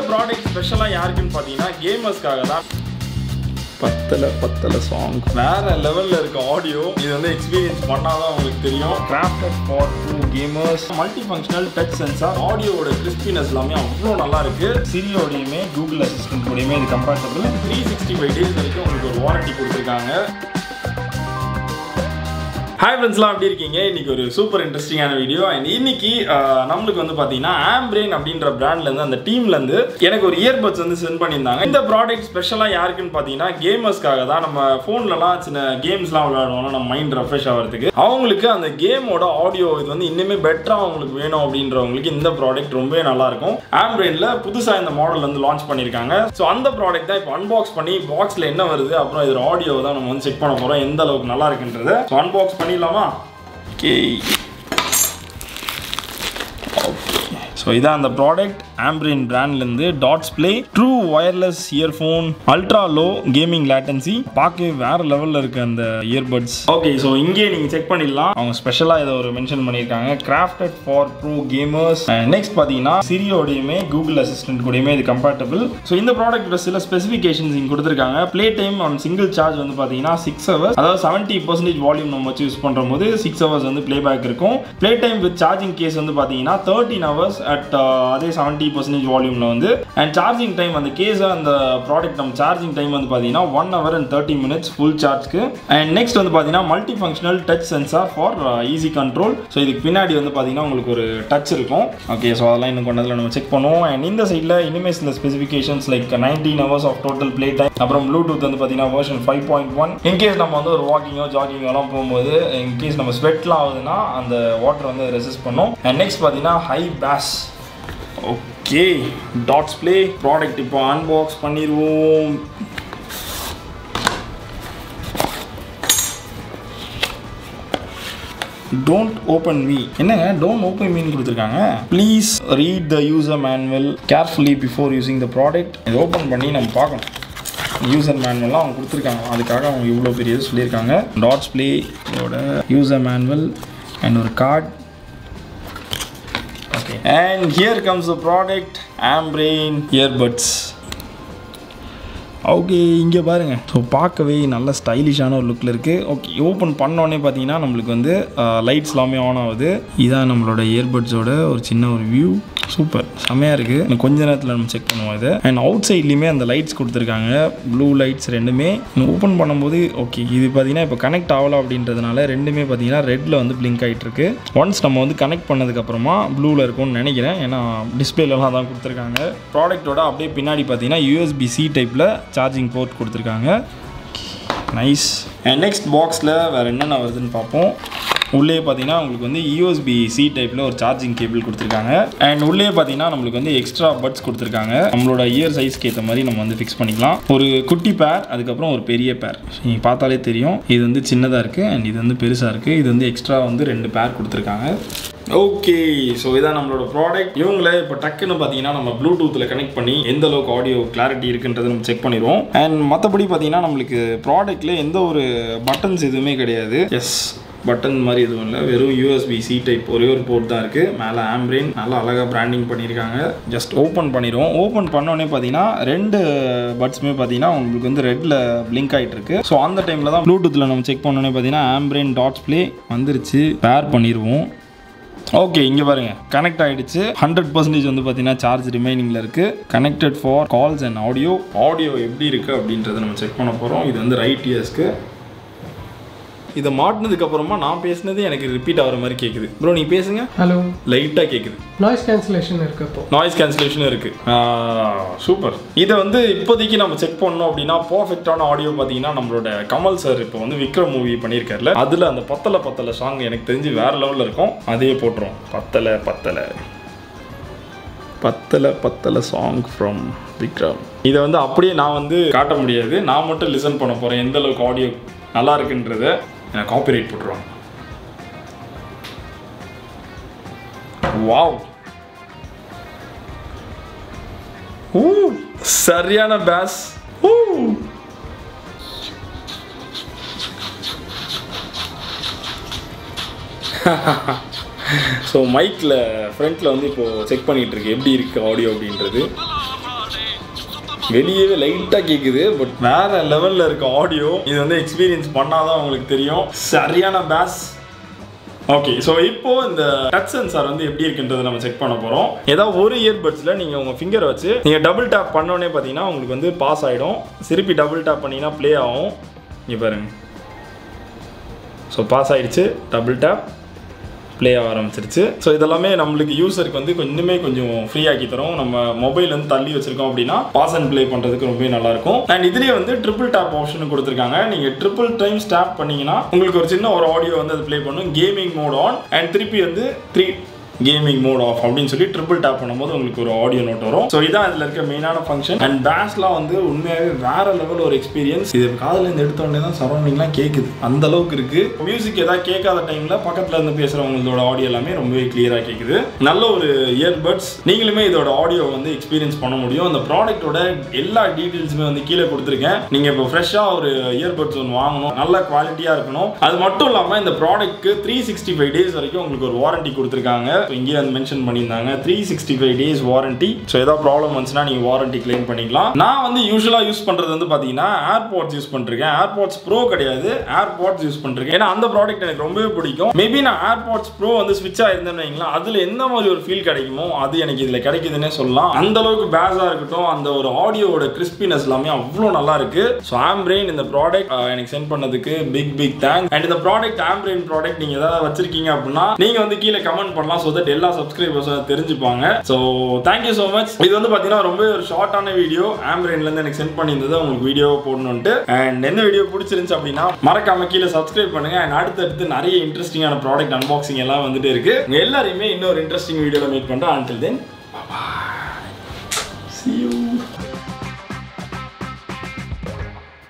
product ஸ்பெஷலாக யாருக்குன்னு பார்த்தீங்கன்னா கேமர்ஸ்க்காக தான் பத்தல பத்தல சாங் வேற லெவல்ல இருக்க ஆடியோ இது வந்து எக்ஸ்பீரியன்ஸ் பண்ணாதான் உங்களுக்கு தெரியும் crafted for two gamers multi functional touch sensor ஆடியோவோட கிறிஸ்பினஸ் எல்லாமே அவ்வளோ நல்லா இருக்கு சிரியோடையுமே கூகுள் அசிஸ்டன்ட் கூடயுமே இது compatible three sixty five days வரைக்கும் உங்களுக்கு ஒரு வாரண்டி கொடுத்துருக்காங்க ஹாய் ஃப்ரெண்ட்ஸ்லாம் எப்படி இருக்கீங்க இன்னைக்கு ஒரு சூப்பர் இன்ட்ரெஸ்டிங்கான வீடியோ அண்ட் இன்னைக்கு ஆஹ், நம்மளுக்கு வந்து பார்த்தீங்கன்னா ஆம்பிரேன் அப்படின்ற பிராண்ட்லேருந்து அந்த டீம்லேருந்து எனக்கு ஒரு இயர்பட்ஸ் வந்து சென்ட் பண்ணியிருந்தாங்க இந்த ப்ராடக்ட் ஸ்பெஷலாக யாருக்குன்னு பார்த்தீங்கன்னா கேமர்ஸ்க்காக தான் நம்ம ஃபோன்லலாம் சின்ன கேம்ஸ்லாம் விளையாடுவோம்னா நம்ம மைண்ட் ரெஃப்ரெஷ் ஆகிறதுக்கு அவங்களுக்கு அந்த கேமோட ஆடியோ இது வந்து இன்னுமே பெட்டராக அவங்களுக்கு வேணும் அப்படின்றவங்களுக்கு இந்த ப்ராடக்ட் ரொம்பவே நல்லா இருக்கும் ஆம்பிரேனில் புதுசாக இந்த மாடல் வந்து லான்ச் பண்ணியிருக்காங்க ஸோ அந்த ப்ராடக்ட் தான் இப்போ அன்பாக்ஸ் பண்ணி பாக்ஸில் என்ன வருது அப்புறம் இதோட ஆடியோ தான் நம்ம வந்து செக் பண்ண போகிறோம் எந்த அளவுக்கு நல்லா இருக்குன்றத ஸோ அன்பாக்ஸ் பண்ணிடலாமா ஓகே ஸோ இதான் அந்த ப்ராடக்ட் ஆம்பிரின் பிராண்ட்லேருந்து dots play true wireless earphone ultra low gaming latency பார்க்கவே வேற லெவலில் இருக்கு அந்த இயர்பட்ஸ் ஓகே ஸோ இங்கே நீங்கள் செக் பண்ணிடலாம் அவங்க ஸ்பெஷலாக இதை ஒரு மென்ஷன் பண்ணியிருக்காங்க crafted for pro gamers next பார்த்தீங்கன்னா சிரியோடையுமே கூகுள் அசிஸ்டன்ட் கூடயுமே இது கம்பேட்டபிள் ஸோ இந்த ப்ராடக்ட்டோட சில ஸ்பெசிஃபிகேஷன்ஸ் இங்கே கொடுத்துருக்காங்க play time on single charge வந்து பார்த்தீங்கன்னா சிக்ஸ் ஹவர்ஸ் அதாவது செவன்ட்டி பர்சன்டேஜ் வால்யூம் நம்ம வச்சு யூஸ் பண்ணுற போது சிக்ஸ் ஹவர்ஸ் வந்து ப்ளே பேக் இருக்கும் play time with charging case வந்து பார்த்தீங்கன்னா தேர்ட்டின் ஹவர்ஸ் அட் அதே செவன்ட்டி பர்சன்டேஜ் வால்யூமில் வந்து அண்ட் சார்ஜிங் டைம் அந்த கேஸை அந்த ப்ராடக்ட் நம்ம சார்ஜிங் டைம் வந்து பார்த்தீங்கன்னா one hour and thirty minutes full சார்ஜ்க்கு அண்ட் நெக்ஸ்ட் வந்து பார்த்தீங்கன்னா multi functional touch sensor for easy control so இதுக்கு பின்னாடி வந்து பார்த்தீங்கன்னா உங்களுக்கு ஒரு டச் இருக்கும் ஓகே ஸோ அதெல்லாம் இன்னும் கொண்டதில் நம்ம செக் பண்ணுவோம் அண்ட் இந்த சைடில் இனிமேல் சில specifications like nineteen hours of total play time அப்புறம் ப்ளூடூத் வந்து பார்த்தீங்கன்னா version five point one in case நம்ம வந்து ஒரு வாக்கிங்கோ ஜாகிங்கோ எல்லாம் போகும்போது இன்கேஸ் நம்ம ஸ்வெட்லாம் ஆகுதுன்னா அந்த வாட்டர் வந்து ரெசிஸ்ட் பண்ணும் அண்ட் நெக்ஸ்ட் பார்த்தீங்கன்னா high bass okay dots play product இப்போ அன்பாக்ஸ் பண்ணிடுவோம் டோன்ட் ஓப்பன் மீ என்னங்க டோன்ட் ஓப்பன் மீன் கொடுத்துருக்காங்க please read the user manual carefully before using the product இது ஓப்பன் பண்ணி நம்ம பார்க்கணும் யூசர் மேனுவல்லாம் அவங்க கொடுத்துருக்காங்க அதுக்காக அவங்க இவ்வளோ பெரிய இது சொல்லியிருக்காங்க டாட்ஸ் ப்ளே இதோட யூசர் மேனுவல் அண்ட் ஒரு card okay and here comes the product Ambrane earbuds okay இங்கே பாருங்க ஸோ பார்க்கவே நல்ல ஸ்டைலிஷான ஒரு லுக்கில் இருக்குது ஓகே ஓப்பன் பண்ணோடனே பார்த்தீங்கன்னா நம்மளுக்கு வந்து லைட்ஸ் எல்லாமே ஆன் ஆகுது இதான் நம்மளோட இயர்பட்ஸோட ஒரு சின்ன ஒரு வியூ சூப்பர் செம்மையாக இருக்குது இன்னும் கொஞ்ச நேரத்தில் நம்ம செக் பண்ணுவோம் இது அண்ட் அவுட் சைட்லேயுமே அந்த லைட்ஸ் கொடுத்துருக்காங்க ப்ளூ லைட்ஸ் ரெண்டுமே ஓப்பன் பண்ணும்போது ஓகே இது பார்த்தீங்கன்னா இப்போ கனெக்ட் ஆகலாம் அப்படின்றதுனால ரெண்டுமே பார்த்தீங்கன்னா ரெட்டில் வந்து பிளிங்க் ஆகிட்டு இருக்கு ஒன்ஸ் நம்ம வந்து கனெக்ட் பண்ணதுக்கப்புறமா ப்ளூவில் இருக்கும்னு நினைக்கிறேன் ஏன்னா டிஸ்பிளேலலாம் தான் கொடுத்துருக்காங்க ப்ராடக்ட்டோட அப்படியே பின்னாடி பார்த்தீங்கன்னா யூஎஸ்பி சி டைப்பில் சார்ஜிங் போர்ட் கொடுத்துருக்காங்க நைஸ் அண்ட் நெக்ஸ்ட் பாக்ஸில் வேறு என்னென்ன வருதுன்னு பார்ப்போம் உள்ளே பார்த்தீங்கன்னா உங்களுக்கு வந்து யூஎஸ்பி சி டைப்பில் ஒரு சார்ஜிங் கேபிள் கொடுத்துருக்காங்க அண்ட் உள்ளே பார்த்தீங்கன்னா நம்மளுக்கு வந்து எக்ஸ்ட்ரா பட்ஸ் கொடுத்துருக்காங்க நம்மளோட இயர் சைஸ்க்கு ஏற்ற மாதிரி நம்ம வந்து ஃபிக்ஸ் பண்ணிக்கலாம் ஒரு குட்டி பேர் அதுக்கப்புறம் ஒரு பெரிய பேர் நீங்கள் பார்த்தாலே தெரியும் இது வந்து சின்னதாக இருக்குது அண்ட் இது வந்து பெருசாக இருக்குது இது வந்து எக்ஸ்ட்ரா வந்து ரெண்டு பேர் கொடுத்துருக்காங்க ஓகே ஸோ இதான் நம்மளோட ப்ராடக்ட் இவங்கள இப்போ டக்குன்னு பார்த்தீங்கன்னா நம்ம ப்ளூடூத்தில் கனெக்ட் பண்ணி எந்த அளவுக்கு ஆடியோ கிளாரிட்டி இருக்குன்றதை நம்ம செக் பண்ணிடுவோம் அண்ட் மற்றபடி பார்த்தீங்கன்னா நம்மளுக்கு ப்ராடக்ட்டில் எந்த ஒரு பட்டன்ஸ் எதுவுமே கிடையாது எஸ் பட்டன் மாதிரி எதுவும் இல்லை வெறும் யூஎஸ்பி சி டைப் ஒரே ஒரு போர்ட் தான் இருக்குது மேலே ஆம்பிரின் நல்லா அழகாக பிராண்டிங் பண்ணியிருக்காங்க ஜஸ்ட் ஓப்பன் பண்ணிடுவோம் ஓப்பன் பண்ணோடனே பார்த்தீங்கன்னா ரெண்டு பட்ஸுமே பார்த்தீங்கன்னா உங்களுக்கு வந்து ரெட்டில் பிளிங்க் ஆகிட்டு இருக்கு ஸோ அந்த டைமில் தான் ப்ளூடூத்தில் நம்ம செக் பண்ணோன்னே பார்த்தீங்கன்னா ஆம்பிரின் டாட்ஸ் ப்ளே வந்துருச்சு பேர் பண்ணிடுவோம் ஓகே இங்கே பாருங்க கனெக்ட் ஆகிடுச்சு ஹண்ட்ரட் பர்சன்டேஜ் வந்து பார்த்தீங்கன்னா சார்ஜ் ரிமைனிங்கில் இருக்குது connected for calls and audio audio எப்படி இருக்குது அப்படின்றத நம்ம செக் பண்ண போகிறோம் இது வந்து ரைட் இயர்ஸ்க்கு இதை மாட்டினதுக்கு அப்புறமா நான் பேசுனது எனக்கு ரிப்பீட் ஆகிற மாதிரி கேட்குது ப்ரோ நீ பேசுங்க ஹலோ லைட்டாக கேட்குது நாய்ஸ் கேன்சலேஷன் இருக்கு இப்போ நாய்ஸ் கேன்சலேஷனும் இருக்கு சூப்பர் இதை வந்து இப்போதைக்கு நம்ம செக் பண்ணோம் அப்படின்னா பர்ஃபெக்டான ஆடியோ பார்த்தீங்கன்னா நம்மளோட கமல் சார் இப்போ வந்து விக்ரம் மூவி பண்ணியிருக்காருல அதில் அந்த பத்தலை பத்தலை சாங் எனக்கு தெரிஞ்சு வேற லெவலில் இருக்கும் அதே போட்டுரும் பத்தலை பத்தலை பத்தலை பத்தலை சாங் ஃப்ரம் விக்ரம் இதை வந்து அப்படியே நான் வந்து காட்ட முடியாது நான் மட்டும் லிசன் பண்ண போகிறேன் எந்த அளவுக்கு ஆடியோ நல்லா இருக்குன்றத எனக்கு காப்பிரைட் போட்டுருவாங்க வாவ் ஊ சரியான பேஸ் ஊ ஸோ மைக்கில் ஃப்ரண்ட்டில் வந்து இப்போது செக் பண்ணிகிட்டு இருக்கு எப்படி இருக்குது ஆடியோ அப்படின்றது வெளியவே லைட்டாக கேட்குது பட் வேற லெவலில் இருக்க ஆடியோ இது வந்து எக்ஸ்பீரியன்ஸ் பண்ணாதான் உங்களுக்கு தெரியும் சரியான பேஸ் ஓகே ஸோ இப்போ இந்த டச் சென்சார் வந்து எப்படி இருக்குன்றதை நம்ம செக் பண்ண போகிறோம் ஏதாவது ஒரு இயர்பட்ஸில் நீங்கள் உங்கள் ஃபிங்கரை வச்சு நீங்கள் டபுள் டேப் பண்ணோடனே பார்த்தீங்கன்னா உங்களுக்கு வந்து பாஸ் ஆகிடும் திருப்பி டபுள் டேப் பண்ணிங்கன்னா ப்ளே ஆகும் இங்கே பாருங்க ஸோ பாஸ் ஆயிடுச்சு டபுள் டேப் ப்ளே ஆக ஆரம்பிச்சிருச்சு ஸோ இதெல்லாமே நம்மளுக்கு யூசருக்கு வந்து கொஞ்சமே கொஞ்சம் ஃப்ரீ ஆக்கி தரும் நம்ம மொபைல் வந்து தள்ளி வச்சிருக்கோம் அப்படின்னா பாஸ் அண்ட் ப்ளே பண்ணுறதுக்கு ரொம்பவே நல்லா இருக்கும் அண்ட் இதுலேயே வந்து ட்ரிபிள் டேப் ஆப்ஷன் கொடுத்துருக்காங்க நீங்கள் ட்ரிபிள் டைம்ஸ் டேப் பண்ணீங்கன்னா உங்களுக்கு ஒரு சின்ன ஒரு ஆடியோ வந்து அது ப்ளே பண்ணும் கேமிங் மோட் ஆன் அண்ட் திருப்பி வந்து த்ரீ கேமிங் மோட் ஆஃப் அப்படின்னு சொல்லி ட்ரிபிள் டேப் பண்ணும்போது உங்களுக்கு ஒரு ஆடியோ நோட் வரும் ஸோ இதான் இதில் இருக்க மெயினான ஃபங்க்ஷன் அண்ட் பேஸ்லாம் வந்து உண்மையாகவே வேற லெவல் ஒரு எக்ஸ்பீரியன்ஸ் இது காதில் இருந்து எடுத்த உடனே தான் சரௌண்டிங்லாம் கேட்குது அந்த அளவுக்கு இருக்கு மியூசிக் ஏதாவது கேட்காத டைம்ல பக்கத்துல இருந்து பேசுறவங்களோட ஆடியோ எல்லாமே ரொம்பவே கிளியரா கேட்குது நல்ல ஒரு இயர்பட்ஸ் நீங்களுமே இதோட ஆடியோ வந்து எக்ஸ்பீரியன்ஸ் பண்ண முடியும் அந்த ப்ராடக்ட்டோட எல்லா டீட்டெயில்ஸுமே வந்து கீழே கொடுத்துருக்கேன் நீங்க இப்போ ஃப்ரெஷ்ஷாக ஒரு இயர்பட்ஸ் ஒன்று வாங்கணும் நல்ல குவாலிட்டியா இருக்கணும் அது மட்டும் இல்லாமல் இந்த ப்ராடக்ட்க்கு த்ரீ சிக்ஸ்டி ஃபைவ் டேஸ் வரைக்கும் உங்களுக்கு ஒரு வாரண்டி கொடுத்துருக்காங்க So, இங்கேயே வந்து மென்ஷன் பண்ணியிருந்தாங்க three sixty five days warranty so ஏதாவது ப்ராப்ளம் வந்துச்சுன்னா நீங்கள் வாரண்டி கிளைம் பண்ணிக்கலாம் நான் வந்து யூஸ்வலாக யூஸ் பண்ணுறது வந்து பார்த்தீங்கன்னா ஏர்பாட்ஸ் யூஸ் பண்ணிருக்கேன் ஏர்பாட்ஸ் ப்ரோ கிடையாது ஏர்பாட்ஸ் யூஸ் பண்ணிருக்கேன் ஏன்னா அந்த ப்ராடக்ட் எனக்கு ரொம்பவே பிடிக்கும் மேபி நான் ஏர்பாட்ஸ் ப்ரோ வந்து ஸ்விட்ச் ஆயிருந்தேன்னு வைங்களேன் அதில் எந்த மாதிரி ஒரு ஃபீல் கிடைக்குமோ அது எனக்கு இதில் கிடைக்குதுன்னே சொல்லலாம் அந்த அளவுக்கு பேஸாக இருக்கட்டும் அந்த ஒரு ஆடியோவோட கிறிஸ்பினஸ் எல்லாமே அவ்வளோ நல்லா இருக்கு ஸோ ஆம்பிரெயின் இந்த ப்ராடக்ட் எனக்கு சென்ட் பண்ணதுக்கு பிக் பிக் தேங்க்ஸ் அண்ட் இந்த ப்ராடக்ட் ஆம்பிரெயின் ப்ராடக்ட் நீங்கள் ஏதாவது வச்சிருக்கீங்க அப்படின்னா நீங்கள் வந்து கீழே கமெண்ட் பண்ணலாம் ஸோ தட் எல்லா சப்ஸ்கிரைபர்ஸும் தெரிஞ்சுப்பாங்க ஸோ தேங்க்யூ ஸோ மச் இது வந்து பார்த்தீங்கன்னா ரொம்ப ஒரு ஷார்ட்டான வீடியோ ஆம்பிரெயின்லேருந்து எனக்கு சென்ட் பண்ணியிருந்தது உங்களுக்கு வீடியோ போடணுன்ட்டு அண்ட் என்ன வீடியோ பிடிச்சிருந்துச்சு அப்படின்னா மறக்காம கீழே சப்ஸ்கிரைப் பண்ணுங்க அண்ட் அடுத்தடுத்து நிறைய இன்ட்ரெஸ்டிங்கான ப்ராடக்ட் அன்பாக்சிங் எல்லாம் வந்துட்டு இருக்கு உங்க எல்லாரையுமே இன்னொரு இன்ட்ரெஸ்டிங் வீடியோவில் மீட் பண்ணுறேன் until then bye bye see you